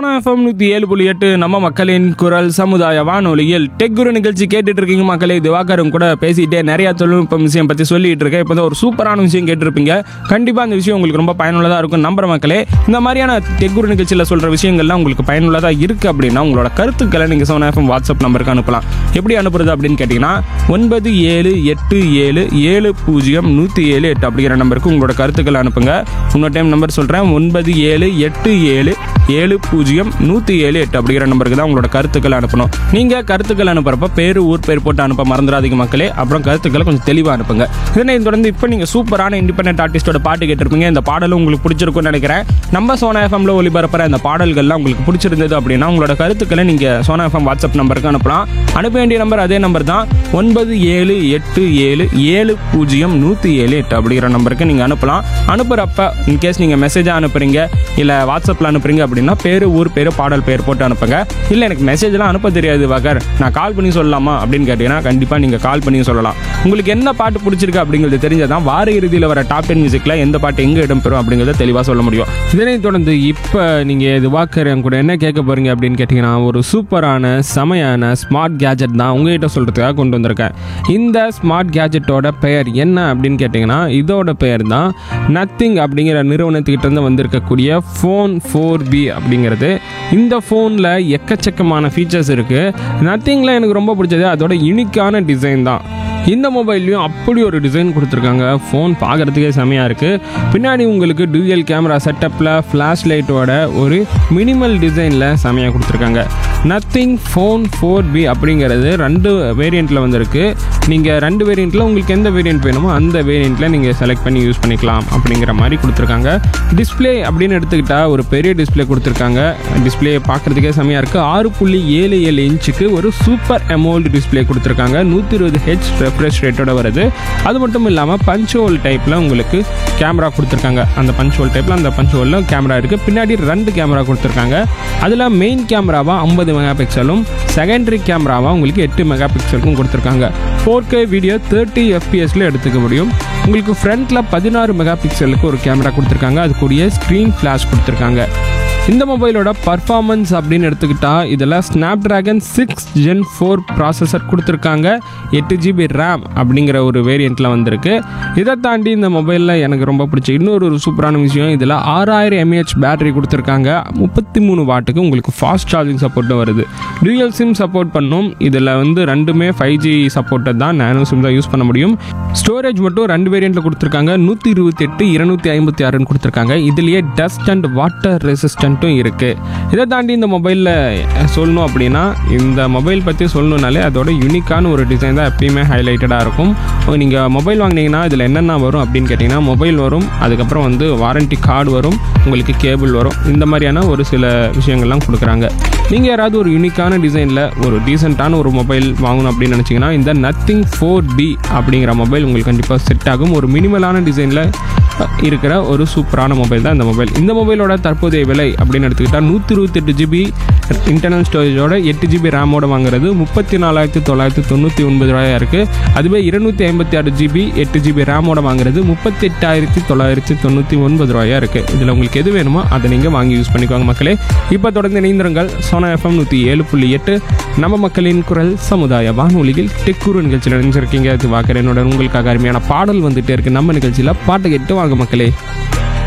Sona FM நூற்றி ஏழு புள்ளி எட்டு நம்ம மக்களின் குரல் சமுதாய வானொலியில் டெக் குரு நிகழ்ச்சி கேட்டுட்டு இருக்கீங்க மக்களே திவாகரும் கூட பேசிட்டே நிறைய தொழில்நுட்பம் விஷயம் பற்றி சொல்லிட்டு இருக்கேன் இப்போ ஒரு சூப்பரான விஷயம் கேட்டிருப்பீங்க கண்டிப்பாக அந்த விஷயம் உங்களுக்கு ரொம்ப பயனுள்ளதாக இருக்கும் நம்புற மக்களே இந்த மாதிரியான டெக் குரு நிகழ்ச்சியில் சொல்கிற விஷயங்கள்லாம் உங்களுக்கு பயனுள்ளதாக இருக்குது அப்படின்னா உங்களோட கருத்துக்களை நீங்கள் சோனா எஃப்எம் வாட்ஸ்அப் நம்பருக்கு அனுப்பலாம் எப்படி அனுப்புறது அப்படின்னு கேட்டிங்கன்னா ஒன்பது ஏழு எட்டு ஏழு ஏழு பூஜ்ஜியம் நூற்றி ஏழு எட்டு அப்படிங்கிற நம்பருக்கு உங்களோட கருத்துக்களை அனுப்புங்க இன்னொரு டைம் நம்பர் சொல்கிறேன் ஒன்பது ஏழு எட்டு ஏழு ஏழு பூஜ்ஜியம் நூற்றி ஏழு எட்டு அப்படிங்கிற நம்பருக்கு தான் உங்களோட கருத்துக்களை அனுப்பணும் நீங்கள் கருத்துக்கள் அனுப்புறப்ப பேர் ஊர் பேர் போட்டு அனுப்ப மறந்துடாதீங்க மக்களே அப்புறம் கருத்துக்களை கொஞ்சம் தெளிவாக அனுப்புங்க இதனை தொடர்ந்து இப்போ நீங்கள் சூப்பரான இண்டிபெண்டன்ட் ஆர்டிஸ்டோட பாட்டு கேட்டிருப்பீங்க இந்த பாடலும் உங்களுக்கு பிடிச்சிருக்கும்னு நினைக்கிறேன் நம்ம சோனா எஃப்எம்ல ஒளிபரப்புற இந்த பாடல்கள்லாம் உங்களுக்கு பிடிச்சிருந்தது அப்படின்னா உங்களோட கருத்துக்களை நீங்கள் சோனா எஃப்எம் வாட்ஸ்அப் நம்பருக்கு அனுப்பலாம் அனுப்ப வேண்டிய நம்பர் அதே நம்பர் தான் ஒன்பது ஏழு எட்டு ஏழு ஏழு பூஜ்ஜியம் நூற்றி ஏழு எட்டு அப்படிங்கிற நம்பருக்கு நீங்கள் அனுப்பலாம் அனுப்புகிறப்ப இன்கேஸ் நீங்கள் மெசேஜாக அனுப்புறீங்க இல்லை வாட்ஸ்அப்பில் அனுப்புறீங்க அப்படின்னா பேர் ஊர் பேர் பாடல் பேர் போட்டு அனுப்புங்க இல்லை எனக்கு மெசேஜ்லாம் அனுப்ப தெரியாது வகர் நான் கால் பண்ணி சொல்லலாமா அப்படின்னு கேட்டிங்கன்னா கண்டிப்பாக நீங்கள் கால் பண்ணி சொல்லலாம் உங்களுக்கு என்ன பாட்டு பிடிச்சிருக்கு அப்படிங்கிறது தெரிஞ்சதான் வார இறுதியில் வர டாப் டென் மியூசிக்கில் எந்த பாட்டு எங்கே இடம்பெறும் அப்படிங்கிறத தெளிவாக சொல்ல முடியும் இதனைத் தொடர்ந்து இப்போ நீங்கள் இது வாக்கர் கூட என்ன கேட்க போகிறீங்க அப்படின்னு கேட்டிங்கன்னா ஒரு சூப்பரான செமையான ஸ்மார்ட் கேஜெட் தான் உங்ககிட்ட சொல்கிறதுக்காக கொண்டு வந்திருக்கேன் இந்த ஸ்மார்ட் கேஜெட்டோட பெயர் என்ன அப்படின்னு கேட்டிங்கன்னா இதோட பெயர் தான் நத்திங் அப்படிங்கிற நிறுவனத்துக்கிட்ட இருந்து வந்திருக்கக்கூடிய ஃபோன் ஃபோர் பி அப்படிங்கிறது இந்த ஃபோனில் எக்கச்சக்கமான ஃபீச்சர்ஸ் இருக்குது நத்திங்கில் எனக்கு ரொம்ப பிடிச்சது அதோட யூனிக்கான டிசைன் தான் இந்த மொபைல்லையும் அப்படி ஒரு டிசைன் கொடுத்துருக்காங்க ஃபோன் பார்க்குறதுக்கே செமையாக இருக்குது பின்னாடி உங்களுக்கு டூயல் கேமரா செட்டப்பில் ஃப்ளாஷ் லைட்டோட ஒரு மினிமல் டிசைனில் செமையாக கொடுத்துருக்காங்க நத்திங் ஃபோன் ஃபோர் பி அப்படிங்கிறது ரெண்டு வேரியண்ட்டில் வந்திருக்கு நீங்கள் ரெண்டு வேரியண்ட்டில் உங்களுக்கு எந்த வேரியண்ட் வேணுமோ அந்த வேரியண்ட்டில் நீங்கள் செலக்ட் பண்ணி யூஸ் பண்ணிக்கலாம் அப்படிங்கிற மாதிரி கொடுத்துருக்காங்க டிஸ்ப்ளே அப்படின்னு எடுத்துக்கிட்டால் ஒரு பெரிய டிஸ்ப்ளே கொடுத்துருக்காங்க டிஸ்ப்ளே பார்க்குறதுக்கே செமையாக இருக்குது ஆறு புள்ளி ஏழு ஏழு இன்ச்சுக்கு ஒரு சூப்பர் அமௌல்டு டிஸ்ப்ளே கொடுத்துருக்காங்க நூற்றி இருபது ஹெச் ரெஃப்ரெஷ் ரேட்டோட வருது அது மட்டும் இல்லாமல் பஞ்ச் ஹோல் டைப்பில் உங்களுக்கு கேமரா கொடுத்துருக்காங்க அந்த பஞ்ச் ஹோல் டைப்பில் அந்த பஞ்ச் ஹோலில் கேமரா இருக்குது பின்னாடி ரெண்டு கேமரா கொடுத்துருக்காங்க அதில் மெயின் கேமராவாக ஐம்பது மெகா பிக்சலும் செகண்டரி கேமராவாக உங்களுக்கு எட்டு மெகா பிக்சலுக்கும் கொடுத்துருக்காங்க ஃபோர் கே வீடியோ தேர்ட்டி எஃபிஎஸ்ல எடுத்துக்க முடியும் உங்களுக்கு ஃப்ரண்ட்டில் பதினாறு மெகா பிக்சலுக்கு ஒரு கேமரா கொடுத்துருக்காங்க அது கூடிய ஸ்க்ரீன் ஃப்ளாஷ் கொடுத்துருக்காங்க இந்த மொபைலோட பர்ஃபார்மன்ஸ் அப்படின்னு எடுத்துக்கிட்டா இதில் Snapdragon six gen four processor கொடுத்துருக்காங்க எட்டு ஜிபி ரேம் அப்படிங்கிற ஒரு வேரியண்ட்டில் வந்திருக்கு இதை தாண்டி இந்த மொபைலில் எனக்கு ரொம்ப பிடிச்ச இன்னொரு ஒரு சூப்பரான விஷயம் இதில் ஆறாயிரம் எம்ஏஹெச் பேட்டரி கொடுத்துருக்காங்க முப்பத்தி மூணு வாட்டுக்கு உங்களுக்கு ஃபாஸ்ட் சார்ஜிங் சப்போர்ட்டும் வருது டூயல் சிம் சப்போர்ட் பண்ணும் இதில் வந்து ரெண்டுமே ஃபைவ் ஜி சப்போர்ட்டட் தான் நேனோ சிம் தான் யூஸ் பண்ண முடியும் ஸ்டோரேஜ் மட்டும் ரெண்டு வேரியண்ட்டில் கொடுத்துருக்காங்க நூற்றி இருபத்தி எட்டு இருநூத்தி ஐம்பத்தி ஆறுன்னு கொடுத்துருக்காங்க இதுலேயே டஸ்ட் அண்ட் வாட்டர் ரெசிஸ்டண்ட்டும் இருக்குது இதை தாண்டி இந்த மொபைலில் சொல்லணும் அப்படின்னா இந்த மொபைல் பற்றி சொல்லணுனாலே அதோட யூனிக்கான ஒரு டிசைன் தான் எப்பயுமே ஹைலைட்டடாக இருக்கும் நீங்கள் மொபைல் வாங்கினீங்கன்னா இதில் என்னென்ன வரும் அப்படின்னு கேட்டிங்கன்னா மொபைல் வரும் அதுக்கப்புறம் வந்து வாரண்டி கார்டு வரும் உங்களுக்கு கேபிள் வரும் இந்த மாதிரியான ஒரு சில விஷயங்கள்லாம் கொடுக்குறாங்க நீங்கள் யாராவது ஒரு யூனிக்கான டிசைனில் ஒரு டீசெண்டான ஒரு மொபைல் வாங்கணும் அப்படின்னு நினச்சிங்கன்னா இந்த நத்திங் ஃபோர் பி அப்படிங்கிற மொபைல் உங்களுக்கு கண்டிப்பாக செட் ஆகும் ஒரு மினிமலான டிசைனில் இருக்கிற ஒரு சூப்பரான மொபைல் தான் இந்த மொபைல் இந்த மொபைலோட தற்போதைய விலை அப்படின்னு எடுத்துக்கிட்டால் நூற்றி இருபத்தெட்டு ஜிபி இன்டர்னல் ஸ்டோரேஜோட எட்டு ஜிபி ரேமோட வாங்குறது முப்பத்தி நாலாயிரத்தி தொள்ளாயிரத்தி தொண்ணூற்றி ஒன்பது ரூபாயா இருக்குது அதுவே இருநூற்றி ஐம்பத்தி ஆறு ஜிபி எட்டு ஜிபி ரேமோட வாங்குறது முப்பத்தி எட்டாயிரத்தி தொள்ளாயிரத்தி தொண்ணூற்றி ஒன்பது ரூபாயா இருக்குது இதில் உங்களுக்கு எது வேணுமோ அதை நீங்கள் வாங்கி யூஸ் பண்ணிக்கோங்க மக்களே இப்போ தொடர்ந்து இணைந்திருங்கள் சோனா எஃப்எம் நூற்றி ஏழு புள்ளி எட்டு நம்ம மக்களின் குரல் சமுதாய வானொலியில் டெக்குரு நிகழ்ச்சியில் நினைச்சிருக்கீங்க இது வாக்கர் என்னோட உங்களுக்காக அருமையான பாடல் வந்துட்டே இருக்கு நம்ம நிகழ்ச்சியில் பாட்டு கேட்டு வாங்க மக்களே